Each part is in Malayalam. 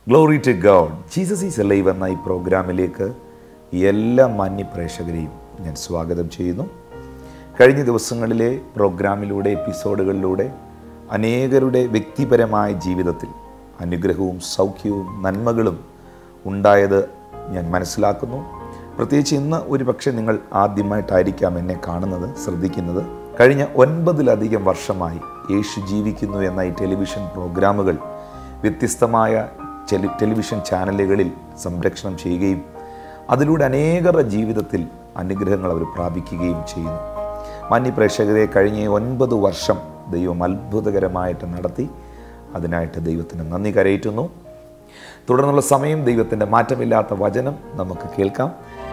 glory to God Jesus is live എന്ന ഈ പ്രോഗ്രാമിലേക്ക് എല്ലാ മാന്യ പ്രേക്ഷകരെയും ഞാൻ സ്വാഗതം ചെയ്യുന്നു കഴിഞ്ഞ ദിവസങ്ങളിലെ പ്രോഗ്രാമിലൂടെ എപ്പിസോഡുകളിലൂടെ അനേകരുടെ വ്യക്തിപരമായ ജീവിതത്തിൽ അനുഗ്രഹവും സൗഖ്യവും നന്മകളും ഉണ്ടായത് ഞാൻ മനസ്സിലാക്കുന്നു പ്രത്യേകിച്ച് ഇന്ന് ഒരു പക്ഷേ നിങ്ങൾ ആദ്യമായിട്ടായിരിക്കാം എന്നെ കാണുന്നത് ശ്രദ്ധിക്കുന്നത് കഴിഞ്ഞ ഒൻപതിലധികം വർഷമായി യേശു ജീവിക്കുന്നു എന്ന ഈ ടെലിവിഷൻ പ്രോഗ്രാമുകൾ വ്യത്യസ്തമായ ടെലി ടെലിവിഷൻ ചാനലുകളിൽ സംരക്ഷണം ചെയ്യുകയും അതിലൂടെ അനേകരുടെ ജീവിതത്തിൽ അനുഗ്രഹങ്ങൾ അവർ പ്രാപിക്കുകയും ചെയ്യുന്നു മാന്യ പ്രേക്ഷകരെ കഴിഞ്ഞ ഒൻപത് വർഷം ദൈവം അത്ഭുതകരമായിട്ട് നടത്തി അതിനായിട്ട് ദൈവത്തിന് നന്ദി കരയറ്റുന്നു തുടർന്നുള്ള സമയം ദൈവത്തിൻ്റെ മാറ്റമില്ലാത്ത വചനം നമുക്ക് കേൾക്കാം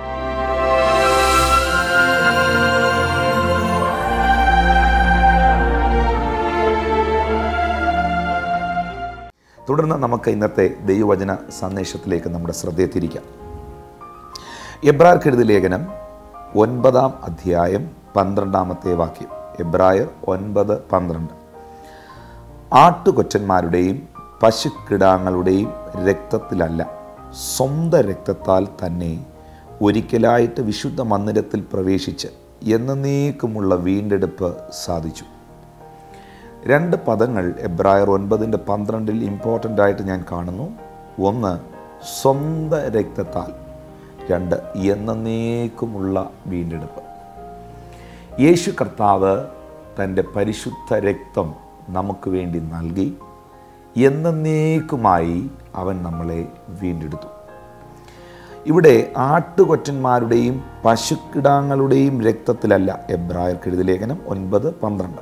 തുടർന്ന് നമുക്ക് ഇന്നത്തെ ദൈവവചന സന്ദേശത്തിലേക്ക് നമ്മുടെ ശ്രദ്ധയെ തിരിക്കാം എബ്രാർക്കെഴുതി ലേഖനം ഒൻപതാം അധ്യായം പന്ത്രണ്ടാമത്തെ വാക്യം എബ്രായർ ഒൻപത് പന്ത്രണ്ട് ആട്ടുകൊറ്റന്മാരുടെയും പശുക്കിടാങ്ങളുടെയും രക്തത്തിലല്ല സ്വന്തം രക്തത്താൽ തന്നെ ഒരിക്കലായിട്ട് വിശുദ്ധ മന്ദിരത്തിൽ പ്രവേശിച്ച് എന്നേക്കുമുള്ള വീണ്ടെടുപ്പ് സാധിച്ചു രണ്ട് പദങ്ങൾ എബ്രായർ ഒൻപതിൻ്റെ പന്ത്രണ്ടിൽ ഇമ്പോർട്ടൻ്റ് ആയിട്ട് ഞാൻ കാണുന്നു ഒന്ന് സ്വന്തം രക്തത്താൽ രണ്ട് എന്നേക്കുമുള്ള വീണ്ടെടുപ്പ് യേശു കർത്താവ് തൻ്റെ പരിശുദ്ധ രക്തം നമുക്ക് വേണ്ടി നൽകി എന്നേക്കുമായി അവൻ നമ്മളെ വീണ്ടെടുത്തു ഇവിടെ ആട്ടുകൊറ്റന്മാരുടെയും പശുക്കിടാങ്ങളുടെയും രക്തത്തിലല്ല എബ്രായർക്കെഴുതി ലേഖനം ഒൻപത് പന്ത്രണ്ട്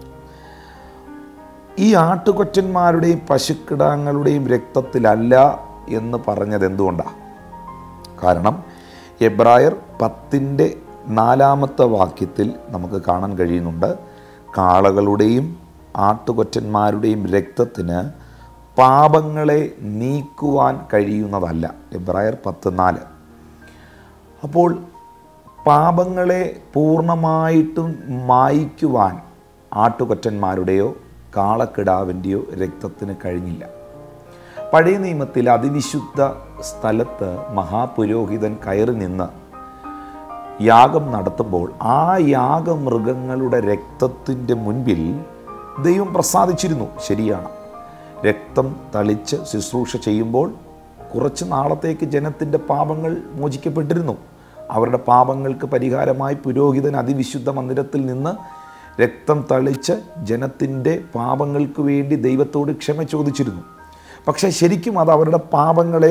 ഈ ആട്ടുകൊറ്റന്മാരുടെയും പശുക്കിടാങ്ങളുടെയും രക്തത്തിലല്ല എന്ന് പറഞ്ഞത് എന്തുകൊണ്ടാണ് കാരണം എബ്രായർ പത്തിൻ്റെ നാലാമത്തെ വാക്യത്തിൽ നമുക്ക് കാണാൻ കഴിയുന്നുണ്ട് കാളകളുടെയും ആട്ടുകൊറ്റന്മാരുടെയും രക്തത്തിന് പാപങ്ങളെ നീക്കുവാൻ കഴിയുന്നതല്ല എബ്രായർ പത്ത് നാല് അപ്പോൾ പാപങ്ങളെ പൂർണ്ണമായിട്ടും മായ്ക്കുവാൻ ആട്ടുകൊറ്റന്മാരുടെയോ കാളക്കിടാവിൻ്റെയോ രക്തത്തിന് കഴിഞ്ഞില്ല പഴയ നിയമത്തിൽ അതിവിശുദ്ധ സ്ഥലത്ത് മഹാപുരോഹിതൻ കയറി നിന്ന് യാഗം നടത്തുമ്പോൾ ആ യാഗമൃഗങ്ങളുടെ രക്തത്തിൻ്റെ മുൻപിൽ ദൈവം പ്രസാദിച്ചിരുന്നു ശരിയാണ് രക്തം തളിച്ച് ശുശ്രൂഷ ചെയ്യുമ്പോൾ കുറച്ച് നാളത്തേക്ക് ജനത്തിൻ്റെ പാപങ്ങൾ മോചിക്കപ്പെട്ടിരുന്നു അവരുടെ പാപങ്ങൾക്ക് പരിഹാരമായി പുരോഹിതൻ അതിവിശുദ്ധ മന്ദിരത്തിൽ നിന്ന് രക്തം തളിച്ച് ജനത്തിൻ്റെ പാപങ്ങൾക്ക് വേണ്ടി ദൈവത്തോട് ക്ഷമ ചോദിച്ചിരുന്നു പക്ഷേ ശരിക്കും അത് അവരുടെ പാപങ്ങളെ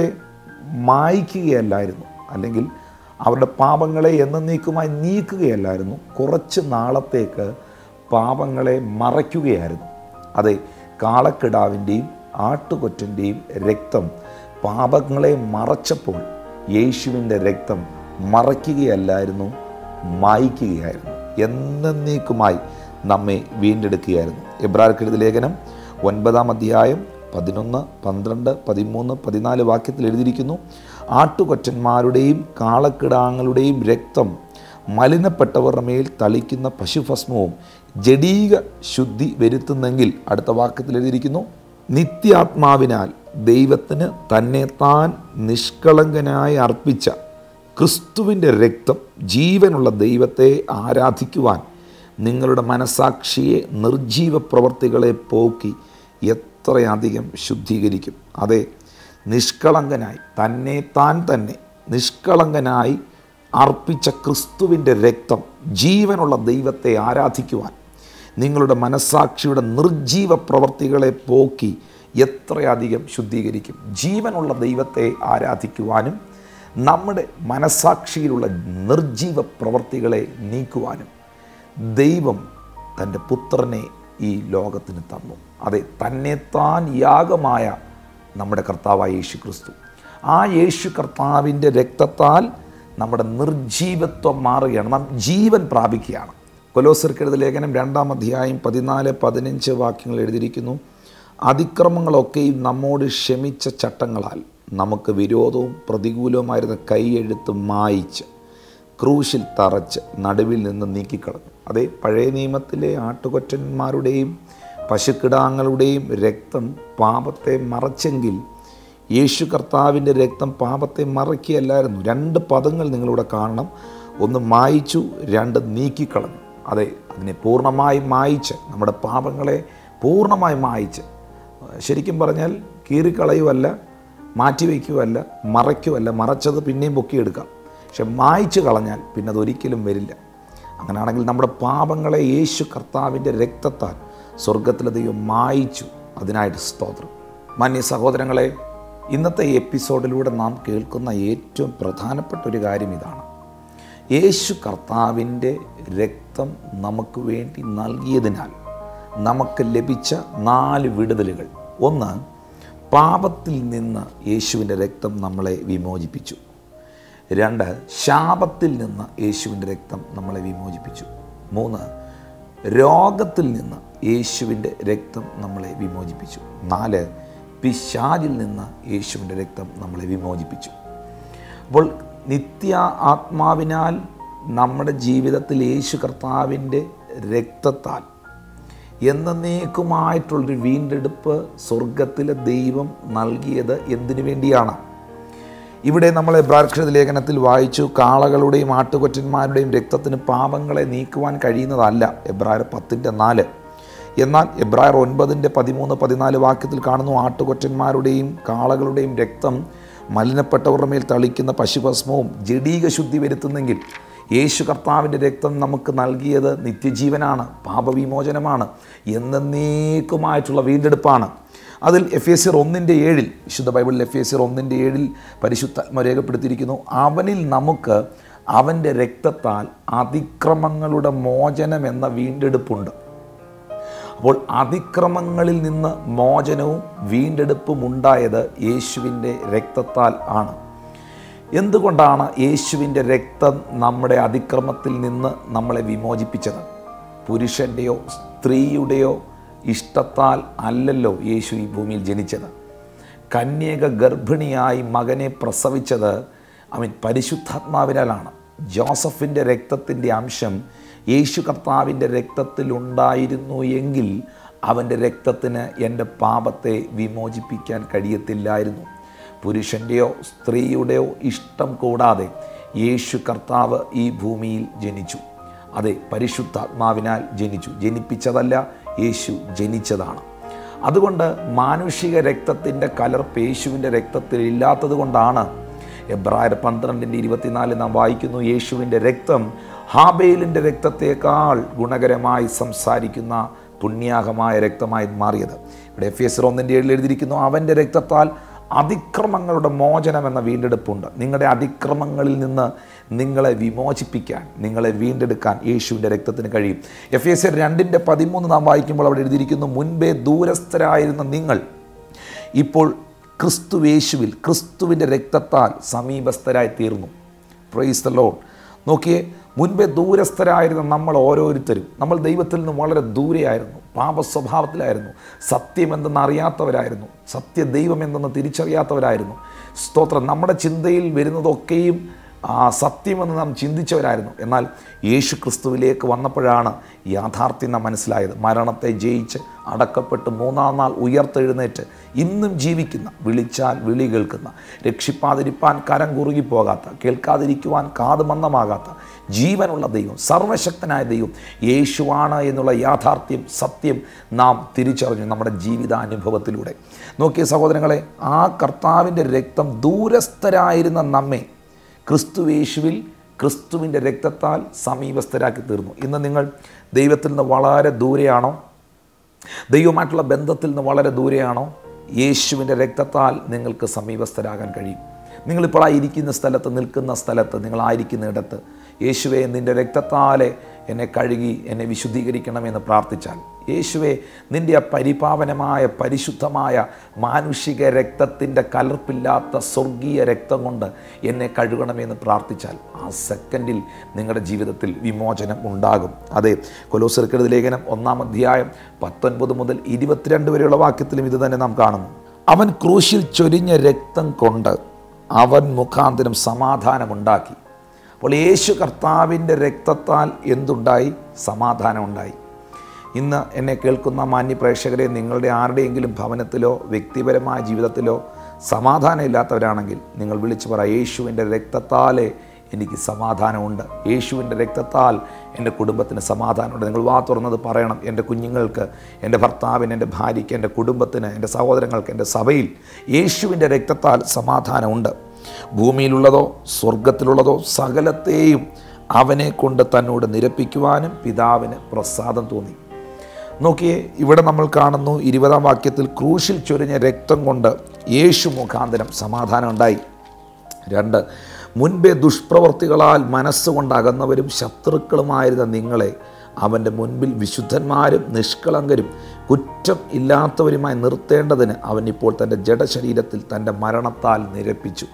മായ്ക്കുകയല്ലായിരുന്നു അല്ലെങ്കിൽ അവരുടെ പാപങ്ങളെ എന്നേക്കുമായി നീക്കുകയല്ലായിരുന്നു കുറച്ച് നാളത്തേക്ക് പാപങ്ങളെ മറയ്ക്കുകയായിരുന്നു അതെ കാളക്കിടാവിൻ്റെയും ആട്ടുകൊറ്റൻ്റെയും രക്തം പാപങ്ങളെ മറച്ചപ്പോൾ യേശുവിൻ്റെ രക്തം മറയ്ക്കുകയല്ലായിരുന്നു മായ്ക്കുകയായിരുന്നു എന്നേക്കുമായി നമ്മെ വീണ്ടെടുക്കുകയായിരുന്നു എബ്രാർക്കെഴുതി ലേഖനം ഒൻപതാം അധ്യായം പതിനൊന്ന് പന്ത്രണ്ട് പതിമൂന്ന് പതിനാല് വാക്യത്തിൽ എഴുതിയിരിക്കുന്നു ആട്ടുകൊറ്റന്മാരുടെയും കാളക്കിടാങ്ങളുടെയും രക്തം മലിനപ്പെട്ടവരുടെ മേൽ തളിക്കുന്ന പശുഭസ്മവും ജഡീക ശുദ്ധി വരുത്തുന്നെങ്കിൽ അടുത്ത വാക്യത്തിൽ എഴുതിയിരിക്കുന്നു നിത്യാത്മാവിനാൽ ദൈവത്തിന് തന്നെ താൻ നിഷ്കളങ്കനായി അർപ്പിച്ച ക്രിസ്തുവിൻ്റെ രക്തം ജീവനുള്ള ദൈവത്തെ ആരാധിക്കുവാൻ നിങ്ങളുടെ മനസാക്ഷിയെ നിർജീവ പ്രവർത്തികളെ പോക്കി എത്രയധികം ശുദ്ധീകരിക്കും അതെ നിഷ്കളങ്കനായി തന്നെ താൻ തന്നെ നിഷ്കളങ്കനായി അർപ്പിച്ച ക്രിസ്തുവിൻ്റെ രക്തം ജീവനുള്ള ദൈവത്തെ ആരാധിക്കുവാൻ നിങ്ങളുടെ മനസാക്ഷിയുടെ നിർജീവ പ്രവർത്തികളെ പോക്കി എത്രയധികം ശുദ്ധീകരിക്കും ജീവനുള്ള ദൈവത്തെ ആരാധിക്കുവാനും നമ്മുടെ മനസാക്ഷിയിലുള്ള നിർജീവ പ്രവർത്തികളെ നീക്കുവാനും ദൈവം തൻ്റെ പുത്രനെ ഈ ലോകത്തിന് തന്നു അതെ തന്നെ താൻ യാഗമായ നമ്മുടെ കർത്താവായ യേശു ക്രിസ്തു ആ യേശു കർത്താവിൻ്റെ രക്തത്താൽ നമ്മുടെ നിർജീവത്വം മാറുകയാണ് നാം ജീവൻ പ്രാപിക്കുകയാണ് കൊലോസർക്കെഴുത ലേഖനം രണ്ടാം അധ്യായം പതിനാല് പതിനഞ്ച് വാക്യങ്ങൾ എഴുതിയിരിക്കുന്നു അതിക്രമങ്ങളൊക്കെയും നമ്മോട് ക്ഷമിച്ച ചട്ടങ്ങളാൽ നമുക്ക് വിരോധവും പ്രതികൂലവുമായിരുന്ന കൈയെഴുത്ത് മായിച്ച് ക്രൂശിൽ തറച്ച് നടുവിൽ നിന്ന് നീക്കിക്കളഞ്ഞു അതേ പഴയ നിയമത്തിലെ ആട്ടുകൊറ്റന്മാരുടെയും പശുക്കിടാങ്ങളുടെയും രക്തം പാപത്തെ മറച്ചെങ്കിൽ യേശു കർത്താവിൻ്റെ രക്തം പാപത്തെ മറയ്ക്കുകയല്ലായിരുന്നു രണ്ട് പദങ്ങൾ നിങ്ങളിവിടെ കാണണം ഒന്ന് മായിച്ചു രണ്ട് നീക്കിക്കളഞ്ഞു അതെ അതിനെ പൂർണ്ണമായി മായിച്ച് നമ്മുടെ പാപങ്ങളെ പൂർണ്ണമായി മായിച്ച് ശരിക്കും പറഞ്ഞാൽ കീറിക്കളയുമല്ല മാറ്റിവെക്കുകയല്ല മറയ്ക്കുമല്ല മറച്ചത് പിന്നെയും പൊക്കിയെടുക്കാം പക്ഷെ മായിച്ചു കളഞ്ഞാൽ പിന്നെ അതൊരിക്കലും വരില്ല അങ്ങനെയാണെങ്കിൽ നമ്മുടെ പാപങ്ങളെ യേശു കർത്താവിൻ്റെ രക്തത്താൽ സ്വർഗത്തിലെ ദൈവം മായിച്ചു അതിനായിട്ട് സ്തോത്രം മാന്യ സഹോദരങ്ങളെ ഇന്നത്തെ എപ്പിസോഡിലൂടെ നാം കേൾക്കുന്ന ഏറ്റവും പ്രധാനപ്പെട്ട ഒരു കാര്യം ഇതാണ് യേശു കർത്താവിൻ്റെ രക്തം നമുക്ക് വേണ്ടി നൽകിയതിനാൽ നമുക്ക് ലഭിച്ച നാല് വിടുതലുകൾ ഒന്ന് പാപത്തിൽ നിന്ന് യേശുവിൻ്റെ രക്തം നമ്മളെ വിമോചിപ്പിച്ചു രണ്ട് ശാപത്തിൽ നിന്ന് യേശുവിൻ്റെ രക്തം നമ്മളെ വിമോചിപ്പിച്ചു മൂന്ന് രോഗത്തിൽ നിന്ന് യേശുവിൻ്റെ രക്തം നമ്മളെ വിമോചിപ്പിച്ചു നാല് പിശാചിൽ നിന്ന് യേശുവിൻ്റെ രക്തം നമ്മളെ വിമോചിപ്പിച്ചു അപ്പോൾ നിത്യ ആത്മാവിനാൽ നമ്മുടെ ജീവിതത്തിൽ യേശു കർത്താവിൻ്റെ രക്തത്താൽ എന്നേക്കുമായിട്ടുള്ളൊരു വീണ്ടെടുപ്പ് സ്വർഗത്തിലെ ദൈവം നൽകിയത് എന്തിനു വേണ്ടിയാണ് ഇവിടെ നമ്മൾ എബ്രാക്ഷര ലേഖനത്തിൽ വായിച്ചു കാളകളുടെയും ആട്ടുകൊറ്റന്മാരുടെയും രക്തത്തിന് പാപങ്ങളെ നീക്കുവാൻ കഴിയുന്നതല്ല എബ്രായർ പത്തിൻ്റെ നാല് എന്നാൽ എബ്രായർ ഒൻപതിൻ്റെ പതിമൂന്ന് പതിനാല് വാക്യത്തിൽ കാണുന്നു ആട്ടുകൊറ്റന്മാരുടെയും കാളകളുടെയും രക്തം മലിനപ്പെട്ടവരുടെ മേൽ തളിക്കുന്ന പശുഭസ്മവും ജഡീക ശുദ്ധി വരുത്തുന്നെങ്കിൽ യേശു കർത്താവിൻ്റെ രക്തം നമുക്ക് നൽകിയത് നിത്യജീവനാണ് പാപവിമോചനമാണ് എന്നേക്കുമായിട്ടുള്ള വീണ്ടെടുപ്പാണ് അതിൽ എഫ് എസ് സിർ ഒന്നിൻ്റെ ഏഴിൽ വിശുദ്ധ ബൈബിളിൽ എഫ് എസ് സിർ ഒന്നിൻ്റെ ഏഴിൽ പരിശുദ്ധാത്മ രേഖപ്പെടുത്തിയിരിക്കുന്നു അവനിൽ നമുക്ക് അവൻ്റെ രക്തത്താൽ അതിക്രമങ്ങളുടെ മോചനം എന്ന വീണ്ടെടുപ്പുണ്ട് അപ്പോൾ അതിക്രമങ്ങളിൽ നിന്ന് മോചനവും വീണ്ടെടുപ്പും ഉണ്ടായത് യേശുവിൻ്റെ രക്തത്താൽ ആണ് എന്തുകൊണ്ടാണ് യേശുവിൻ്റെ രക്തം നമ്മുടെ അതിക്രമത്തിൽ നിന്ന് നമ്മളെ വിമോചിപ്പിച്ചത് പുരുഷൻ്റെയോ സ്ത്രീയുടെയോ ഇഷ്ടത്താൽ അല്ലല്ലോ യേശു ഈ ഭൂമിയിൽ ജനിച്ചത് കന്യക ഗർഭിണിയായി മകനെ പ്രസവിച്ചത് അവൻ പരിശുദ്ധാത്മാവിനാലാണ് ജോസഫിൻ്റെ രക്തത്തിൻ്റെ അംശം യേശു കർത്താവിൻ്റെ രക്തത്തിൽ ഉണ്ടായിരുന്നു എങ്കിൽ അവൻ്റെ രക്തത്തിന് എൻ്റെ പാപത്തെ വിമോചിപ്പിക്കാൻ കഴിയത്തില്ലായിരുന്നു പുരുഷൻ്റെയോ സ്ത്രീയുടെയോ ഇഷ്ടം കൂടാതെ യേശു കർത്താവ് ഈ ഭൂമിയിൽ ജനിച്ചു അതെ പരിശുദ്ധാത്മാവിനാൽ ജനിച്ചു ജനിപ്പിച്ചതല്ല യേശു ജനിച്ചതാണ് അതുകൊണ്ട് മാനുഷിക രക്തത്തിൻ്റെ കലർപ്പ് യേശുവിൻ്റെ രക്തത്തിൽ ഇല്ലാത്തത് കൊണ്ടാണ് എബ്രായർ പന്ത്രണ്ടിൻ്റെ ഇരുപത്തിനാല് നാം വായിക്കുന്നു യേശുവിൻ്റെ രക്തം ഹാബേലിൻ്റെ രക്തത്തേക്കാൾ ഗുണകരമായി സംസാരിക്കുന്ന പുണ്യാഹമായ രക്തമായി മാറിയത് ഇവിടെ എഫ് എസ് ഒന്നിൻ്റെ ഏഴിൽ എഴുതിയിരിക്കുന്നു അവൻ്റെ രക്തത്താൽ അതിക്രമങ്ങളുടെ മോചനം എന്ന വീണ്ടെടുപ്പുണ്ട് നിങ്ങളുടെ അതിക്രമങ്ങളിൽ നിന്ന് നിങ്ങളെ വിമോചിപ്പിക്കാൻ നിങ്ങളെ വീണ്ടെടുക്കാൻ യേശുവിൻ്റെ രക്തത്തിന് കഴിയും എഫ് എസ് രണ്ടിൻ്റെ പതിമൂന്ന് നാം വായിക്കുമ്പോൾ അവിടെ എഴുതിയിരിക്കുന്നു മുൻപേ ദൂരസ്ഥരായിരുന്ന നിങ്ങൾ ഇപ്പോൾ ക്രിസ്തുവേശുവിൽ ക്രിസ്തുവിൻ്റെ രക്തത്താൽ സമീപസ്ഥരായി തീർന്നു പ്രൈസ് ദ ലോഡ് നോക്കിയേ മുൻപേ ദൂരസ്ഥരായിരുന്ന നമ്മൾ ഓരോരുത്തരും നമ്മൾ ദൈവത്തിൽ നിന്ന് വളരെ ദൂരെയായിരുന്നു പാപ സ്വഭാവത്തിലായിരുന്നു സത്യം എന്തെന്ന് അറിയാത്തവരായിരുന്നു സത്യ ദൈവം എന്തെന്ന് തിരിച്ചറിയാത്തവരായിരുന്നു സ്തോത്രം നമ്മുടെ ചിന്തയിൽ വരുന്നതൊക്കെയും ആ സത്യമെന്ന് നാം ചിന്തിച്ചവരായിരുന്നു എന്നാൽ യേശു ക്രിസ്തുവിലേക്ക് വന്നപ്പോഴാണ് യാഥാർത്ഥ്യം നാം മനസ്സിലായത് മരണത്തെ ജയിച്ച് അടക്കപ്പെട്ട് മൂന്നാം നാൾ ഉയർത്തെഴുന്നേറ്റ് ഇന്നും ജീവിക്കുന്ന വിളിച്ചാൽ വിളി കേൾക്കുന്ന രക്ഷിപ്പാതിരിപ്പാൻ കരം കുറുകി പോകാത്ത കേൾക്കാതിരിക്കുവാൻ കാത് മന്ദമാകാത്ത ജീവനുള്ള ദൈവം സർവശക്തനായ ദൈവം യേശുവാണ് എന്നുള്ള യാഥാർത്ഥ്യം സത്യം നാം തിരിച്ചറിഞ്ഞു നമ്മുടെ ജീവിതാനുഭവത്തിലൂടെ നോക്കിയ സഹോദരങ്ങളെ ആ കർത്താവിൻ്റെ രക്തം ദൂരസ്ഥരായിരുന്ന നമ്മെ ക്രിസ്തുവേശുവിൽ ക്രിസ്തുവിൻ്റെ രക്തത്താൽ സമീപസ്ഥരാക്കി തീർന്നു ഇന്ന് നിങ്ങൾ ദൈവത്തിൽ നിന്ന് വളരെ ദൂരെയാണോ ദൈവമായിട്ടുള്ള ബന്ധത്തിൽ നിന്ന് വളരെ ദൂരെയാണോ യേശുവിൻ്റെ രക്തത്താൽ നിങ്ങൾക്ക് സമീപസ്ഥരാകാൻ കഴിയും നിങ്ങളിപ്പോൾ ആ ഇരിക്കുന്ന സ്ഥലത്ത് നിൽക്കുന്ന സ്ഥലത്ത് നിങ്ങളായിരിക്കുന്നിടത്ത് യേശുവെ നിൻ്റെ രക്തത്താലെ എന്നെ കഴുകി എന്നെ വിശുദ്ധീകരിക്കണമെന്ന് പ്രാർത്ഥിച്ചാൽ യേശുവെ നിൻ്റെ ആ പരിപാവനമായ പരിശുദ്ധമായ മാനുഷിക രക്തത്തിൻ്റെ കലർപ്പില്ലാത്ത സ്വർഗീയ രക്തം കൊണ്ട് എന്നെ കഴുകണമെന്ന് പ്രാർത്ഥിച്ചാൽ ആ സെക്കൻഡിൽ നിങ്ങളുടെ ജീവിതത്തിൽ വിമോചനം ഉണ്ടാകും അതെ കൊലോസർക്കെടുത ലേഖനം ഒന്നാം അധ്യായം പത്തൊൻപത് മുതൽ ഇരുപത്തിരണ്ട് വരെയുള്ള വാക്യത്തിലും ഇത് തന്നെ നാം കാണുന്നു അവൻ ക്രൂശിൽ ചൊരിഞ്ഞ രക്തം കൊണ്ട് അവൻ മുഖാന്തരം സമാധാനമുണ്ടാക്കി അപ്പോൾ യേശു കർത്താവിൻ്റെ രക്തത്താൽ എന്തുണ്ടായി സമാധാനം ഉണ്ടായി ഇന്ന് എന്നെ കേൾക്കുന്ന മാന്യ പ്രേക്ഷകരെ നിങ്ങളുടെ ആരുടെയെങ്കിലും ഭവനത്തിലോ വ്യക്തിപരമായ ജീവിതത്തിലോ സമാധാനം ഇല്ലാത്തവരാണെങ്കിൽ നിങ്ങൾ വിളിച്ചു പറ യേശുവിൻ്റെ രക്തത്താലേ എനിക്ക് സമാധാനമുണ്ട് യേശുവിൻ്റെ രക്തത്താൽ എൻ്റെ കുടുംബത്തിന് സമാധാനമുണ്ട് നിങ്ങൾ വാ തുറന്നത് പറയണം എൻ്റെ കുഞ്ഞുങ്ങൾക്ക് എൻ്റെ ഭർത്താവിന് എൻ്റെ ഭാര്യയ്ക്ക് എൻ്റെ കുടുംബത്തിന് എൻ്റെ സഹോദരങ്ങൾക്ക് എൻ്റെ സഭയിൽ യേശുവിൻ്റെ രക്തത്താൽ സമാധാനമുണ്ട് ഭൂമിയിലുള്ളതോ സ്വർഗത്തിലുള്ളതോ സകലത്തെയും അവനെ കൊണ്ട് തന്നോട് നിരപ്പിക്കുവാനും പിതാവിന് പ്രസാദം തോന്നി നോക്കിയേ ഇവിടെ നമ്മൾ കാണുന്നു ഇരുപതാം വാക്യത്തിൽ ക്രൂശിൽ ചൊരിഞ്ഞ രക്തം കൊണ്ട് യേശു മുഖാന്തരം സമാധാനം ഉണ്ടായി രണ്ട് മുൻപേ ദുഷ്പ്രവർത്തികളാൽ മനസ്സുകൊണ്ട് അകന്നവരും ശത്രുക്കളുമായിരുന്ന നിങ്ങളെ അവൻ്റെ മുൻപിൽ വിശുദ്ധന്മാരും നിഷ്കളങ്കരും കുറ്റം ഇല്ലാത്തവരുമായി നിർത്തേണ്ടതിന് അവൻ ഇപ്പോൾ തൻ്റെ ജഡശരീരത്തിൽ തൻ്റെ മരണത്താൽ നിരപ്പിച്ചു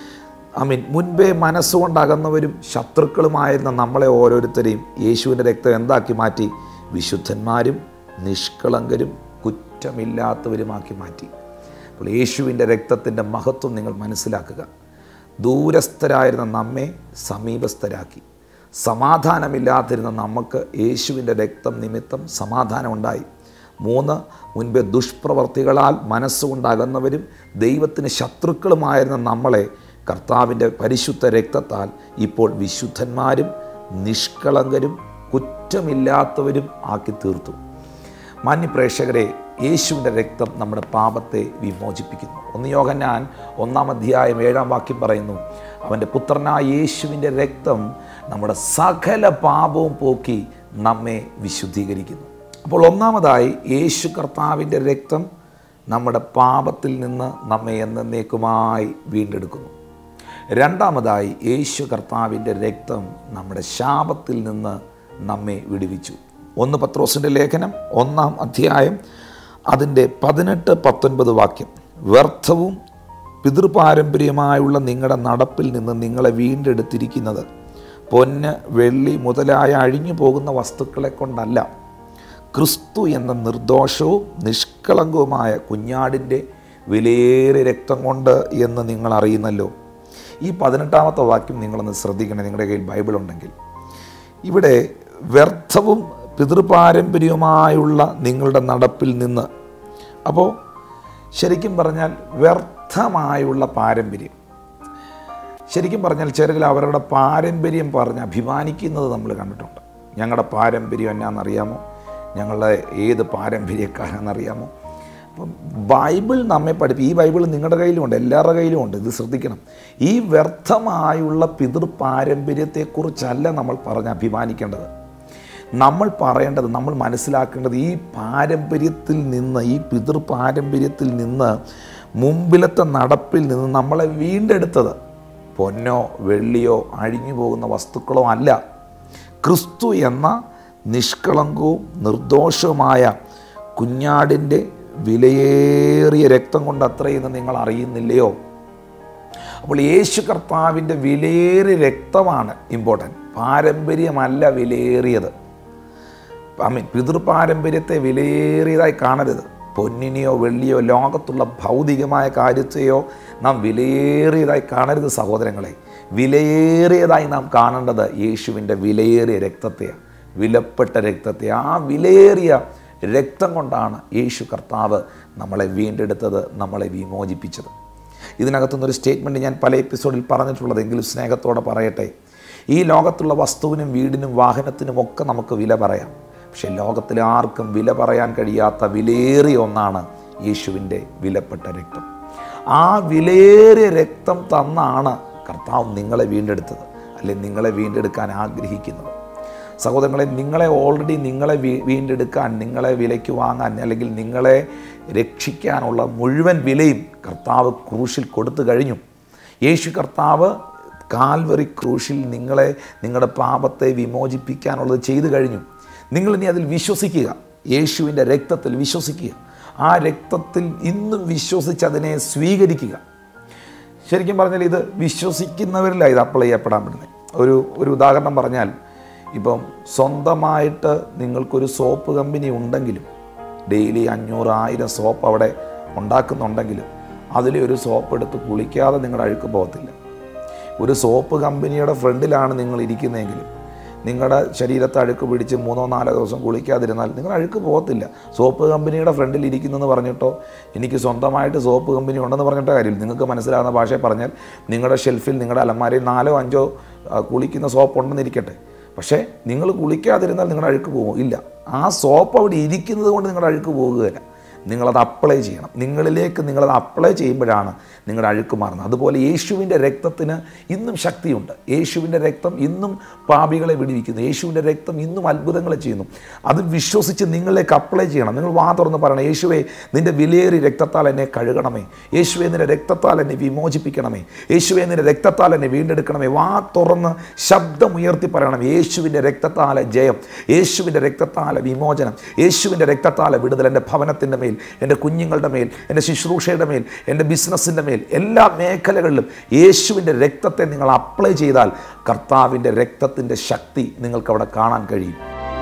ഐ മീൻ മുൻപേ മനസ്സുകൊണ്ട് അകന്നവരും ശത്രുക്കളുമായിരുന്ന നമ്മളെ ഓരോരുത്തരെയും യേശുവിൻ്റെ രക്തം എന്താക്കി മാറ്റി വിശുദ്ധന്മാരും നിഷ്കളങ്കരും കുറ്റമില്ലാത്തവരുമാക്കി മാറ്റി അപ്പോൾ യേശുവിൻ്റെ രക്തത്തിൻ്റെ മഹത്വം നിങ്ങൾ മനസ്സിലാക്കുക ദൂരസ്ഥരായിരുന്ന നമ്മെ സമീപസ്ഥരാക്കി സമാധാനമില്ലാതിരുന്ന നമുക്ക് യേശുവിൻ്റെ രക്തം നിമിത്തം സമാധാനമുണ്ടായി മൂന്ന് മുൻപേ ദുഷ്പ്രവർത്തികളാൽ മനസ്സുകൊണ്ടകന്നവരും ദൈവത്തിന് ശത്രുക്കളുമായിരുന്ന നമ്മളെ കർത്താവിൻ്റെ പരിശുദ്ധ രക്തത്താൽ ഇപ്പോൾ വിശുദ്ധന്മാരും നിഷ്കളങ്കരും കുറ്റമില്ലാത്തവരും ആക്കി തീർത്തു മാന്യ പ്രേക്ഷകരെ യേശുവിൻ്റെ രക്തം നമ്മുടെ പാപത്തെ വിമോചിപ്പിക്കുന്നു ഒന്ന് യോഹന്നാൻ ഒന്നാം അധ്യായം ഏഴാം വാക്യം പറയുന്നു അവൻ്റെ പുത്രനായ യേശുവിൻ്റെ രക്തം നമ്മുടെ സകല പാപവും പോക്കി നമ്മെ വിശുദ്ധീകരിക്കുന്നു അപ്പോൾ ഒന്നാമതായി യേശു കർത്താവിൻ്റെ രക്തം നമ്മുടെ പാപത്തിൽ നിന്ന് നമ്മെ എന്നേക്കുമായി വീണ്ടെടുക്കുന്നു രണ്ടാമതായി യേശു കർത്താവിൻ്റെ രക്തം നമ്മുടെ ശാപത്തിൽ നിന്ന് നമ്മെ വിടുവിച്ചു ഒന്ന് പത്രോസിൻ്റെ ലേഖനം ഒന്നാം അധ്യായം അതിൻ്റെ പതിനെട്ട് പത്തൊൻപത് വാക്യം വ്യർത്ഥവും പിതൃപാരമ്പര്യമായുള്ള നിങ്ങളുടെ നടപ്പിൽ നിന്ന് നിങ്ങളെ വീണ്ടെടുത്തിരിക്കുന്നത് പൊന്ന് വെള്ളി മുതലായ അഴിഞ്ഞു പോകുന്ന വസ്തുക്കളെ കൊണ്ടല്ല ക്രിസ്തു എന്ന നിർദോഷവും നിഷ്കളങ്കവുമായ കുഞ്ഞാടിൻ്റെ വിലയേറിയ രക്തം കൊണ്ട് എന്ന് നിങ്ങൾ അറിയുന്നല്ലോ ഈ പതിനെട്ടാമത്തെ വാക്യം നിങ്ങളൊന്ന് ശ്രദ്ധിക്കണേ നിങ്ങളുടെ കയ്യിൽ ബൈബിൾ ഉണ്ടെങ്കിൽ ഇവിടെ വ്യർത്ഥവും പിതൃപാരമ്പര്യവുമായുള്ള നിങ്ങളുടെ നടപ്പിൽ നിന്ന് അപ്പോൾ ശരിക്കും പറഞ്ഞാൽ വ്യർത്ഥമായുള്ള പാരമ്പര്യം ശരിക്കും പറഞ്ഞാൽ ചിലരിൽ അവരുടെ പാരമ്പര്യം പറഞ്ഞ് അഭിമാനിക്കുന്നത് നമ്മൾ കണ്ടിട്ടുണ്ട് ഞങ്ങളുടെ പാരമ്പര്യം എന്നാണെന്നറിയാമോ ഞങ്ങളുടെ ഏത് പാരമ്പര്യക്കാരാണെന്നറിയാമോ അപ്പം ബൈബിൾ നമ്മെ പഠിപ്പി ഈ ബൈബിൾ നിങ്ങളുടെ കയ്യിലുമുണ്ട് എല്ലാവരുടെ കയ്യിലും ഉണ്ട് ഇത് ശ്രദ്ധിക്കണം ഈ വ്യർത്ഥമായുള്ള പിതൃ പാരമ്പര്യത്തെക്കുറിച്ചല്ല നമ്മൾ പറഞ്ഞ് അഭിമാനിക്കേണ്ടത് നമ്മൾ പറയേണ്ടത് നമ്മൾ മനസ്സിലാക്കേണ്ടത് ഈ പാരമ്പര്യത്തിൽ നിന്ന് ഈ പിതൃ പാരമ്പര്യത്തിൽ നിന്ന് മുമ്പിലത്തെ നടപ്പിൽ നിന്ന് നമ്മളെ വീണ്ടെടുത്തത് പൊന്നോ വെള്ളിയോ അഴിഞ്ഞു പോകുന്ന വസ്തുക്കളോ അല്ല ക്രിസ്തു എന്ന നിഷ്കളങ്കവും നിർദോഷവുമായ കുഞ്ഞാടിൻ്റെ വിലയേറിയ രക്തം കൊണ്ട് അത്രയെന്ന് നിങ്ങൾ അറിയുന്നില്ലയോ അപ്പോൾ യേശു കർത്താവിൻ്റെ വിലയേറിയ രക്തമാണ് ഇമ്പോർട്ടൻറ്റ് പാരമ്പര്യമല്ല വിലയേറിയത് ഐ മീൻ പിതൃപാരമ്പര്യത്തെ വിലയേറിയതായി കാണരുത് പൊന്നിനെയോ വെള്ളിയോ ലോകത്തുള്ള ഭൗതികമായ കാര്യത്തെയോ നാം വിലയേറിയതായി കാണരുത് സഹോദരങ്ങളെ വിലയേറിയതായി നാം കാണേണ്ടത് യേശുവിൻ്റെ വിലയേറിയ രക്തത്തെയാണ് വിലപ്പെട്ട രക്തത്തെ ആ വിലയേറിയ രക്തം കൊണ്ടാണ് യേശു കർത്താവ് നമ്മളെ വീണ്ടെടുത്തത് നമ്മളെ വിമോചിപ്പിച്ചത് ഇതിനകത്തുനിന്നൊരു സ്റ്റേറ്റ്മെൻറ്റ് ഞാൻ പല എപ്പിസോഡിൽ പറഞ്ഞിട്ടുള്ളത് എങ്കിലും സ്നേഹത്തോടെ പറയട്ടെ ഈ ലോകത്തുള്ള വസ്തുവിനും വീടിനും വാഹനത്തിനും ഒക്കെ നമുക്ക് വില പറയാം പക്ഷേ ലോകത്തിൽ ആർക്കും വില പറയാൻ കഴിയാത്ത വിലയേറിയ ഒന്നാണ് യേശുവിൻ്റെ വിലപ്പെട്ട രക്തം ആ വിലയേറിയ രക്തം തന്നാണ് കർത്താവ് നിങ്ങളെ വീണ്ടെടുത്തത് അല്ലെങ്കിൽ നിങ്ങളെ വീണ്ടെടുക്കാൻ ആഗ്രഹിക്കുന്നത് സഹോദരങ്ങളെ നിങ്ങളെ ഓൾറെഡി നിങ്ങളെ വീ വീണ്ടെടുക്കാൻ നിങ്ങളെ വിലയ്ക്ക് വാങ്ങാൻ അല്ലെങ്കിൽ നിങ്ങളെ രക്ഷിക്കാനുള്ള മുഴുവൻ വിലയും കർത്താവ് ക്രൂശിൽ കൊടുത്തു കഴിഞ്ഞു യേശു കർത്താവ് കാൽവറി ക്രൂശിൽ നിങ്ങളെ നിങ്ങളുടെ പാപത്തെ വിമോചിപ്പിക്കാനുള്ളത് ചെയ്തു കഴിഞ്ഞു നിങ്ങളിനി അതിൽ വിശ്വസിക്കുക യേശുവിൻ്റെ രക്തത്തിൽ വിശ്വസിക്കുക ആ രക്തത്തിൽ ഇന്നും വിശ്വസിച്ച് അതിനെ സ്വീകരിക്കുക ശരിക്കും പറഞ്ഞാൽ ഇത് വിശ്വസിക്കുന്നവരിലാണ് ഇത് അപ്ലൈ ചെയ്യപ്പെടാൻ പറ്റുന്നത് ഒരു ഒരു ഉദാഹരണം പറഞ്ഞാൽ ഇപ്പം സ്വന്തമായിട്ട് നിങ്ങൾക്കൊരു സോപ്പ് കമ്പനി ഉണ്ടെങ്കിലും ഡെയിലി അഞ്ഞൂറ് ആയിരം സോപ്പ് അവിടെ ഉണ്ടാക്കുന്നുണ്ടെങ്കിലും അതിൽ ഒരു സോപ്പ് എടുത്ത് കുളിക്കാതെ നിങ്ങളുടെ അഴുക്ക് പോകത്തില്ല ഒരു സോപ്പ് കമ്പനിയുടെ ഫ്രണ്ടിലാണ് നിങ്ങൾ ഇരിക്കുന്നതെങ്കിലും നിങ്ങളുടെ ശരീരത്തെ അഴുക്ക് പിടിച്ച് മൂന്നോ നാലോ ദിവസം കുളിക്കാതിരുന്നാൽ നിങ്ങൾ അഴുക്ക് പോകത്തില്ല സോപ്പ് കമ്പനിയുടെ ഫ്രണ്ടിൽ ഇരിക്കുന്നെന്ന് പറഞ്ഞിട്ടോ എനിക്ക് സ്വന്തമായിട്ട് സോപ്പ് കമ്പനി ഉണ്ടെന്ന് പറഞ്ഞിട്ടോ കാര്യമില്ല നിങ്ങൾക്ക് മനസ്സിലാകുന്ന ഭാഷയിൽ പറഞ്ഞാൽ നിങ്ങളുടെ ഷെൽഫിൽ നിങ്ങളുടെ അലമാരയിൽ നാലോ അഞ്ചോ ആ, കുളിക്കുന്ന സോപ്പ് ഉണ്ടെന്നിരിക്കട്ടെ പക്ഷേ നിങ്ങൾ കുളിക്കാതിരുന്നാൽ നിങ്ങളുടെ അഴുക്ക് പോകും ഇല്ല ആ സോപ്പ് അവിടെ ഇരിക്കുന്നത് കൊണ്ട് നിങ്ങളുടെ അഴുക്ക് പോകുകയില്ല നിങ്ങളത് അപ്ലൈ ചെയ്യണം നിങ്ങളിലേക്ക് നിങ്ങളത് അപ്ലൈ ചെയ്യുമ്പോഴാണ് നിങ്ങളുടെ അഴുക്ക് മാറുന്നത് അതുപോലെ യേശുവിൻ്റെ രക്തത്തിന് ഇന്നും ശക്തിയുണ്ട് യേശുവിൻ്റെ രക്തം ഇന്നും പാപികളെ വിടിവിക്കുന്നു യേശുവിൻ്റെ രക്തം ഇന്നും അത്ഭുതങ്ങളെ ചെയ്യുന്നു അത് വിശ്വസിച്ച് നിങ്ങളിലേക്ക് അപ്ലൈ ചെയ്യണം നിങ്ങൾ വാ തുറന്ന് പറയണം യേശുവെ നിൻ്റെ വിലയേറി രക്തത്താൽ എന്നെ കഴുകണമേ യേശുവെ നിൻ്റെ രക്തത്താൽ എന്നെ വിമോചിപ്പിക്കണമേ യേശുവെ നിൻ്റെ രക്തത്താൽ എന്നെ വീണ്ടെടുക്കണമേ വാ തുറന്ന് ശബ്ദമുയർത്തി പറയണം യേശുവിൻ്റെ രക്തത്താലെ ജയം യേശുവിൻ്റെ രക്തത്താലെ വിമോചനം യേശുവിൻ്റെ രക്തത്താലെ വിടുതൽ എൻ്റെ ഭവനത്തിൻ്റെ മേൽ എൻ്റെ കുഞ്ഞുങ്ങളുടെ മേൽ എൻ്റെ ശുശ്രൂഷയുടെ മേൽ എൻ്റെ ബിസിനസ്സിൻ്റെ മേൽ എല്ലാ മേഖലകളിലും യേശുവിൻ്റെ രക്തത്തെ നിങ്ങൾ അപ്ലൈ ചെയ്താൽ കർത്താവിൻ്റെ രക്തത്തിൻ്റെ ശക്തി നിങ്ങൾക്ക് അവിടെ കാണാൻ കഴിയും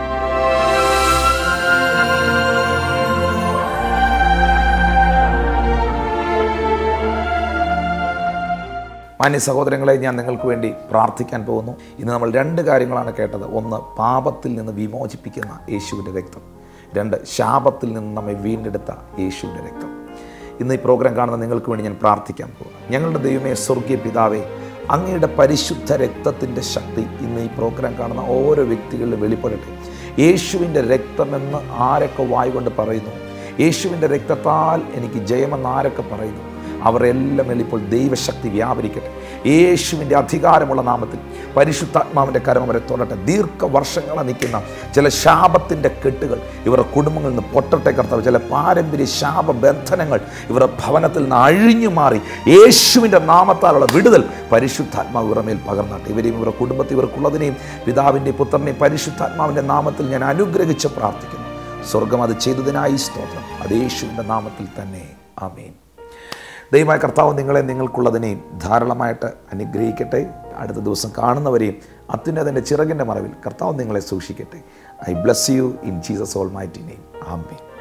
മാന്യ സഹോദരങ്ങളെ ഞാൻ നിങ്ങൾക്ക് വേണ്ടി പ്രാർത്ഥിക്കാൻ പോകുന്നു ഇന്ന് നമ്മൾ രണ്ട് കാര്യങ്ങളാണ് കേട്ടത് ഒന്ന് പാപത്തിൽ നിന്ന് വിമോചിപ്പിക്കുന്ന യേശുവിൻ്റെ രക്തം രണ്ട് ശാപത്തിൽ നിന്ന് നമ്മെ വീണ്ടെടുത്ത യേശുവിൻ്റെ രക്തം ഇന്ന് ഈ പ്രോഗ്രാം കാണുന്ന നിങ്ങൾക്ക് വേണ്ടി ഞാൻ പ്രാർത്ഥിക്കാൻ പോകുന്നു ഞങ്ങളുടെ ദൈവമേ സ്വർഗീയ പിതാവേ അങ്ങയുടെ പരിശുദ്ധ രക്തത്തിൻ്റെ ശക്തി ഇന്ന് ഈ പ്രോഗ്രാം കാണുന്ന ഓരോ വ്യക്തികളിലും വെളിപ്പെടട്ടെ യേശുവിൻ്റെ രക്തമെന്ന് ആരൊക്കെ വായുകൊണ്ട് പറയുന്നു യേശുവിൻ്റെ രക്തത്താൽ എനിക്ക് ജയമെന്ന് ആരൊക്കെ പറയുന്നു അവരെല്ലാം മേൽ ഇപ്പോൾ ദൈവശക്തി വ്യാപരിക്കട്ടെ യേശുവിൻ്റെ അധികാരമുള്ള നാമത്തിൽ പരിശുദ്ധാത്മാവിൻ്റെ കരം അവരെ തൊടട്ടെ ദീർഘവർഷങ്ങളെ നിൽക്കുന്ന ചില ശാപത്തിൻ്റെ കെട്ടുകൾ ഇവരുടെ കുടുംബങ്ങളിൽ നിന്ന് പൊട്ടട്ടെ കർത്താവ് ചില പാരമ്പര്യ ശാപബന്ധനങ്ങൾ ഇവരുടെ ഭവനത്തിൽ നിന്ന് അഴിഞ്ഞു മാറി യേശുവിൻ്റെ നാമത്താലുള്ള വിടുതൽ പരിശുദ്ധാത്മാവ് ഇവരുടെ മേൽ പകർന്നാട്ടെ ഇവരെയും ഇവരുടെ കുടുംബത്തിൽ ഇവർക്കുള്ളതിനെയും പിതാവിൻ്റെ പുത്രനെയും പരിശുദ്ധാത്മാവിൻ്റെ നാമത്തിൽ ഞാൻ അനുഗ്രഹിച്ച് പ്രാർത്ഥിക്കുന്നു സ്വർഗം അത് ചെയ്തതിനായി സ്തോത്രം അത് യേശുവിൻ്റെ നാമത്തിൽ തന്നെ ആമേൻ ദൈവമായ കർത്താവ് നിങ്ങളെ നിങ്ങൾക്കുള്ളതിനെയും ധാരാളമായിട്ട് അനുഗ്രഹിക്കട്ടെ അടുത്ത ദിവസം കാണുന്നവരെയും അത്യുന്നതിൻ്റെ ചിറകിൻ്റെ മറവിൽ കർത്താവ് നിങ്ങളെ സൂക്ഷിക്കട്ടെ I bless you in Jesus almighty name amen